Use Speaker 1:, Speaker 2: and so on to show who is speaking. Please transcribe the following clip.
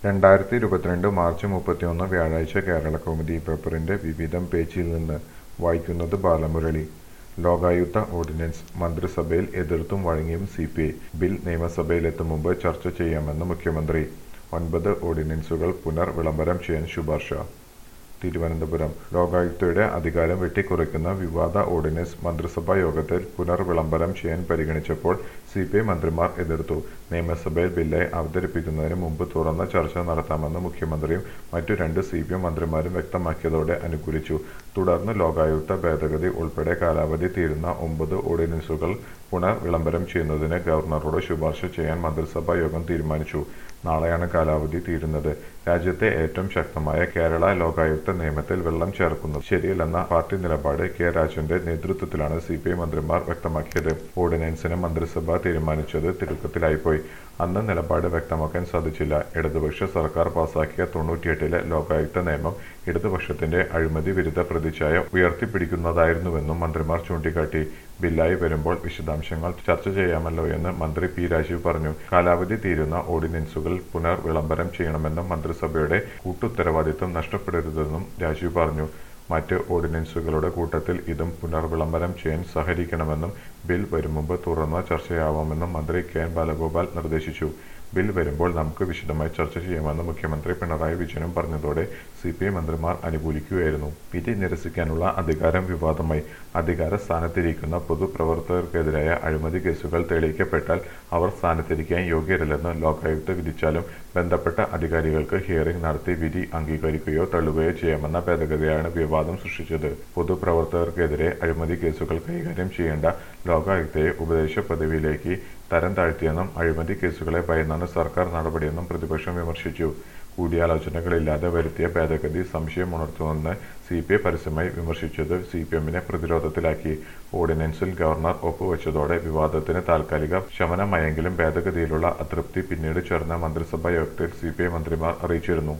Speaker 1: രണ്ടായിരത്തി ഇരുപത്തിരണ്ട് മാർച്ച് മുപ്പത്തിയൊന്ന് വ്യാഴാഴ്ച കേരളകൗമുദി പേപ്പറിന്റെ വിവിധം പേജിൽ നിന്ന് വായിക്കുന്നത് ബാലമുരളി ലോകായുക്ത ഓർഡിനൻസ് മന്ത്രിസഭയിൽ എതിർത്തും വഴങ്ങിയും സി പി ഐ ബിൽ നിയമസഭയിലെത്തും മുമ്പ് ചർച്ച ചെയ്യാമെന്ന് മുഖ്യമന്ത്രി ഒൻപത് ഓർഡിനൻസുകൾ പുനർ വിളംബരം ചെയ്യാൻ ശുപാർശ തിരുവനന്തപുരം ലോകായുക്തയുടെ അധികാരം വെട്ടിക്കുറയ്ക്കുന്ന വിവാദ ഓർഡിനൻസ് മന്ത്രിസഭാ യോഗത്തിൽ പുനർവിളംബരം ചെയ്യാൻ പരിഗണിച്ചപ്പോൾ സി പി ഐ മന്ത്രിമാർ എതിർത്തു നിയമസഭയിൽ ബില്ല് അവതരിപ്പിക്കുന്നതിന് മുമ്പ് തുറന്ന ചർച്ച നടത്താമെന്ന് മുഖ്യമന്ത്രിയും മറ്റു രണ്ട് സി പി എം മന്ത്രിമാരും വ്യക്തമാക്കിയതോടെ അനുകൂലിച്ചു തുടർന്ന് ലോകായുക്ത ഭേദഗതി ഉൾപ്പെടെ കാലാവധി തീരുന്ന ഒമ്പത് ഓർഡിനൻസുകൾ പുനർ വിളംബരം ചെയ്യുന്നതിന് ഗവർണറോട് ശുപാർശ ചെയ്യാൻ മന്ത്രിസഭാ യോഗം തീരുമാനിച്ചു നാളെയാണ് കാലാവധി തീരുന്നത് രാജ്യത്തെ ഏറ്റവും ശക്തമായ കേരള ലോകായുക്ത നിയമത്തിൽ വെള്ളം ചേർക്കുന്നത് ശരിയല്ലെന്ന പാർട്ടി നിലപാട് കെ രാജന്റെ നേതൃത്വത്തിലാണ് സി പി ഐ മന്ത്രിമാർ വ്യക്തമാക്കിയത് ഓർഡിനൻസിന് മന്ത്രിസഭ തീരുമാനിച്ചത് തിടുക്കത്തിലായിപ്പോയി അന്ന് നിലപാട് വ്യക്തമാക്കാൻ സാധിച്ചില്ല ഇടതുപക്ഷ സർക്കാർ പാസാക്കിയ തൊണ്ണൂറ്റിയെട്ടിലെ ലോകായുക്ത നിയമം ഇടതുപക്ഷത്തിന്റെ അഴിമതി വിരുദ്ധ പ്രതിച്ഛായ ഉയർത്തിപ്പിടിക്കുന്നതായിരുന്നുവെന്നും മന്ത്രിമാർ ചൂണ്ടിക്കാട്ടി ബില്ലായി വരുമ്പോൾ വിശദാംശങ്ങൾ ചർച്ച ചെയ്യാമല്ലോ എന്ന് മന്ത്രി പി രാജീവ് പറഞ്ഞു കാലാവധി തീരുന്ന ഓർഡിനൻസുകൾ പുനർ വിളംബരം ചെയ്യണമെന്നും മന്ത്രിസഭയുടെ കൂട്ടുത്തരവാദിത്വം നഷ്ടപ്പെടരുതെന്നും രാജീവ് പറഞ്ഞു മറ്റ് ഓർഡിനൻസുകളുടെ കൂട്ടത്തിൽ ഇതും പുനർവിളംബരം ചെയ്യാൻ സഹകരിക്കണമെന്നും ബിൽ വരും മുമ്പ് തുറന്ന ചർച്ചയാവാമെന്നും മന്ത്രി കെ എൻ ബാലഗോപാൽ നിർദ്ദേശിച്ചു ബിൽ വരുമ്പോൾ നമുക്ക് വിശദമായി ചർച്ച ചെയ്യാമെന്ന് മുഖ്യമന്ത്രി പിണറായി വിജയനും പറഞ്ഞതോടെ സി പി ഐ മന്ത്രിമാർ അനുകൂലിക്കുകയായിരുന്നു വിധി നിരസിക്കാനുള്ള അധികാരം വിവാദമായി അധികാര സ്ഥാനത്തിരിക്കുന്ന പൊതുപ്രവർത്തകർക്കെതിരായ അഴിമതി കേസുകൾ തെളിയിക്കപ്പെട്ടാൽ അവർ സ്ഥാനത്തിരിക്കാൻ യോഗ്യരല്ലെന്ന് ലോകായുക്ത വിധിച്ചാലും ബന്ധപ്പെട്ട അധികാരികൾക്ക് ഹിയറിംഗ് നടത്തി വിധി അംഗീകരിക്കുകയോ തള്ളുകയോ ചെയ്യാമെന്ന ഭേദഗതിയാണ് വിവാദം സൃഷ്ടിച്ചത് പൊതുപ്രവർത്തകർക്കെതിരെ അഴിമതി കേസുകൾ കൈകാര്യം ചെയ്യേണ്ട ലോകായുക്തയെ ഉപദേശ പദവിയിലേക്ക് തരം താഴ്ത്തിയെന്നും അഴിമതി കേസുകളെ ഭയന്നാണ് സർക്കാർ നടപടിയെന്നും പ്രതിപക്ഷം വിമർശിച്ചു കൂടിയാലോചനകളില്ലാതെ വരുത്തിയ ഭേദഗതി സംശയമുണർത്തുമെന്ന് സി പി ഐ പരസ്യമായി വിമർശിച്ചത് സി പി എമ്മിനെ പ്രതിരോധത്തിലാക്കി ഓർഡിനൻസിൽ ഗവർണർ ഒപ്പുവെച്ചതോടെ വിവാദത്തിന് താൽക്കാലിക ശമനമായെങ്കിലും ഭേദഗതിയിലുള്ള അതൃപ്തി പിന്നീട് ചേർന്ന മന്ത്രിസഭാ യോഗത്തിൽ സി പി ഐ മന്ത്രിമാർ അറിയിച്ചിരുന്നു